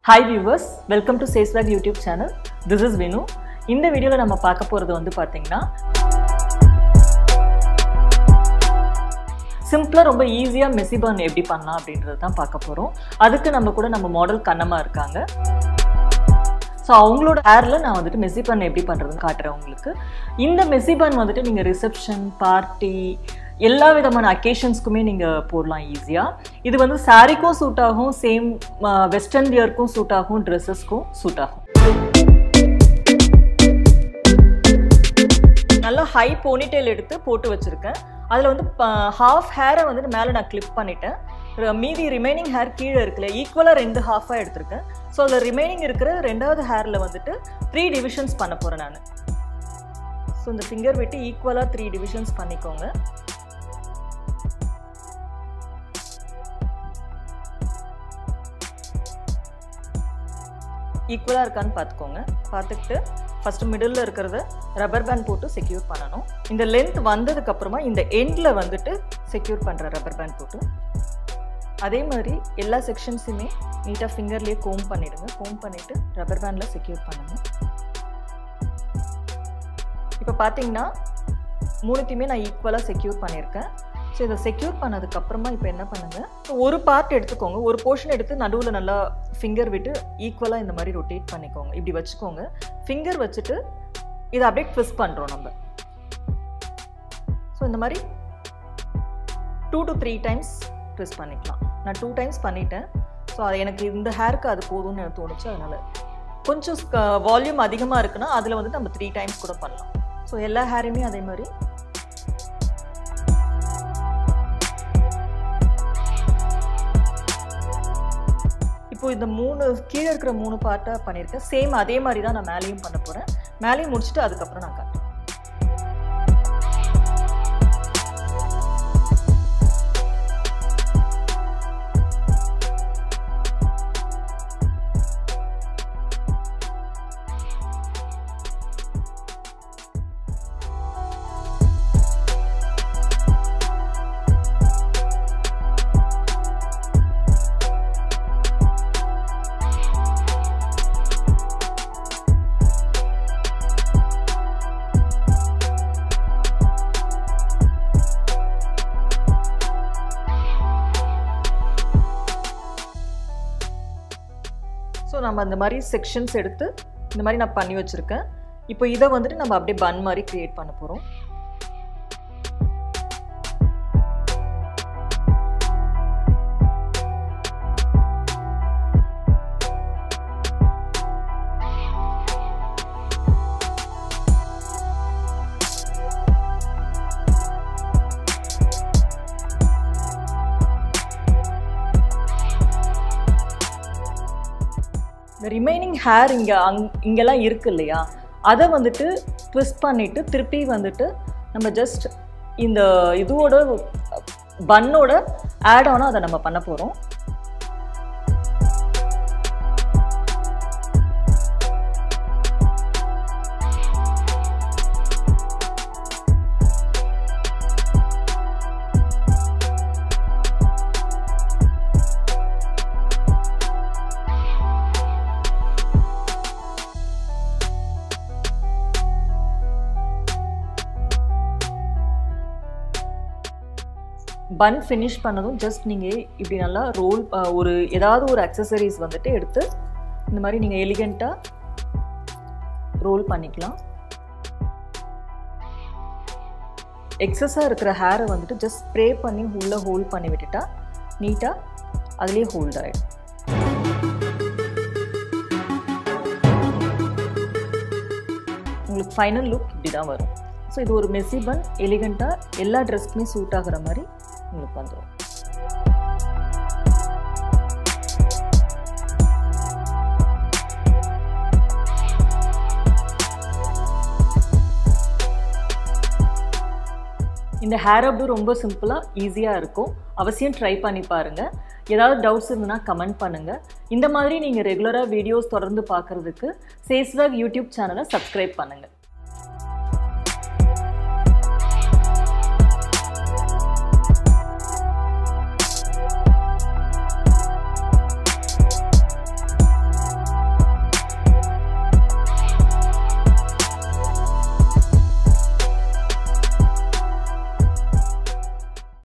hi viewers welcome to சேஸ்வாக் YouTube channel this is Vinu இந்த வீடியோவில் நம்ம பார்க்க போகிறது வந்து பார்த்தீங்கன்னா சிம்பிளாக ரொம்ப ஈஸியாக மெசிபர்ன் எப்படி பண்ணலாம் அப்படின்றது தான் பார்க்க போகிறோம் அதுக்கு நம்ம கூட நம்ம மாடல் கண்ணம்மா இருக்காங்க ஸோ அவங்களோட ஹேரில் நான் வந்துட்டு மெசிபன் எப்படி பண்ணுறதுன்னு காட்டுறேன் உங்களுக்கு இந்த மெசிபன் வந்துட்டு நீங்கள் ரிசப்ஷன் பார்ட்டி எல்லா விதமான அக்கேஷன்ஸ்க்குமே நீங்கள் போடலாம் ஈஸியாக இது வந்து சாரிக்கும் சூட் ஆகும் சேம் வெஸ்டர்ன் வியர்க்கும் சூட் ஆகும் ட்ரெஸ்ஸஸ்க்கும் சூட் ஆகும் நல்லா ஹை போனிடெயில் எடுத்து போட்டு வச்சுருக்கேன் அதில் வந்து ஹாஃப் ஹேரை வந்துட்டு மேலே நான் கிளிப் பண்ணிட்டேன் மீதி ரிமைனிங் ஹேர் கீழே இருக்குல்ல ஈக்குவலாக ரெண்டு ஹாஃபாக எடுத்திருக்கேன் ஸோ அதில் ரிமைனிங் இருக்கிற ரெண்டாவது ஹேரில் வந்துட்டு த்ரீ டிவிஷன்ஸ் பண்ண போகிறேன் நான் ஸோ இந்த ஃபிங்கர் விட்டு ஈக்குவலாக த்ரீ டிவிஷன்ஸ் பண்ணிக்கோங்க ஈக்குவலாக இருக்கான்னு பார்த்துக்கோங்க பார்த்துக்கிட்டு ஃபஸ்ட்டு மிடில் இருக்கிறத ரப்பர் பேண்ட் போட்டு செக்யூர் பண்ணணும் இந்த லென்த் வந்ததுக்கப்புறமா இந்த எண்டில் வந்துட்டு செக்யூர் பண்ணுற ரப்பர் பேண்ட் போட்டு அதே மாதிரி எல்லா செக்ஷன்ஸுமே நீட்டாக ஃபிங்கர்லேயே கோம் பண்ணிவிடுங்க கோம் பண்ணிவிட்டு ரப்பர் பேண்டில் செக்யூர் பண்ணுங்கள் இப்போ பார்த்தீங்கன்னா மூணுத்தையுமே நான் ஈக்குவலாக செக்யூர் பண்ணியிருக்கேன் ஸோ இதை செக்யூர் பண்ணதுக்கப்புறமா இப்போ என்ன பண்ணுங்கள் ஒரு பார்ட் எடுத்துக்கோங்க ஒரு போர்ஷன் எடுத்து நடுவில் நல்லா ஃபிங்கர் விட்டு ஈக்குவலாக இந்த மாதிரி ரொட்டேட் பண்ணிக்கோங்க இப்படி வச்சுக்கோங்க ஃபிங்கர் வச்சுட்டு இதை அப்படியே ட்விஸ்ட் பண்ணுறோம் நம்ம ஸோ இந்த மாதிரி two to three times twist பண்ணிக்கலாம் நான் டூ டைம்ஸ் பண்ணிட்டேன் ஸோ அது எனக்கு இந்த ஹேருக்கு அது போதும்னு எனக்கு தோணுச்சு அதனால் கொஞ்சம் வால்யூம் அதிகமாக இருக்குன்னா அதில் வந்து நம்ம த்ரீ டைம்ஸ் கூட பண்ணலாம் ஸோ எல்லா ஹேரையுமே அதே மாதிரி இப்போ இந்த மூணு கீழே இருக்கிற மூணு பார்ட்டாக பண்ணியிருக்கேன் சேம் அதே மாதிரி தான் நான் மேலேயும் பண்ண போகிறேன் மேலேயும் முடிச்சுட்டு அதுக்கப்புறம் நான் காட்டுறேன் ஸோ நம்ம அந்த மாதிரி செக்ஷன்ஸ் எடுத்து இந்த மாதிரி நான் பண்ணி வச்சுருக்கேன் இப்போ இதை வந்துட்டு நம்ம அப்படியே பன் மாதிரி க்ரியேட் பண்ண போகிறோம் இந்த ரிமைனிங் ஹேர் இங்கே அங் இங்கெல்லாம் இருக்கு இல்லையா அதை வந்துட்டு ட்விஸ்ட் பண்ணிவிட்டு திருப்பி வந்துட்டு நம்ம ஜஸ்ட் இந்த இதுவோட பன்னோட ஆட் ஆனும் அதை நம்ம பண்ண போகிறோம் பன் ஃபினிஷ் பண்ணதும் ஜஸ்ட் நீங்கள் இப்படி நல்லா ரோல் ஒரு ஏதாவது ஒரு அக்சசரிஸ் வந்துட்டு எடுத்து இந்த மாதிரி நீங்கள் எலிகண்ட்டாக ரோல் பண்ணிக்கலாம் எக்ஸஸாக இருக்கிற ஹேரை வந்துட்டு ஜஸ்ட் ஸ்ப்ரே பண்ணி உள்ளே ஹோல்ட் பண்ணி விட்டுட்டா நீட்டாக அதுலேயே ஹோல்ட் ஆகிடும் உங்களுக்கு ஃபைனல் லுக் இப்படி தான் வரும் ஸோ இது ஒரு மெஸ்ஸி பன் எலிகண்ட்டாக எல்லா ட்ரெஸ்க்குமே சூட் ஆகிற மாதிரி உங்களுக்கு வந்துடும் இந்த ஹேர் அப்டு ரொம்ப சிம்பிளாக ஈஸியாக இருக்கும் அவசியம் ட்ரை பண்ணி பாருங்கள் ஏதாவது டவுட்ஸ் இருந்ததுன்னா கமெண்ட் பண்ணுங்கள் இந்த மாதிரி நீங்கள் ரெகுலராக வீடியோஸ் தொடர்ந்து பார்க்குறதுக்கு சேஸ்வாக் யூடியூப் சேனலை சப்ஸ்கிரைப் பண்ணுங்கள்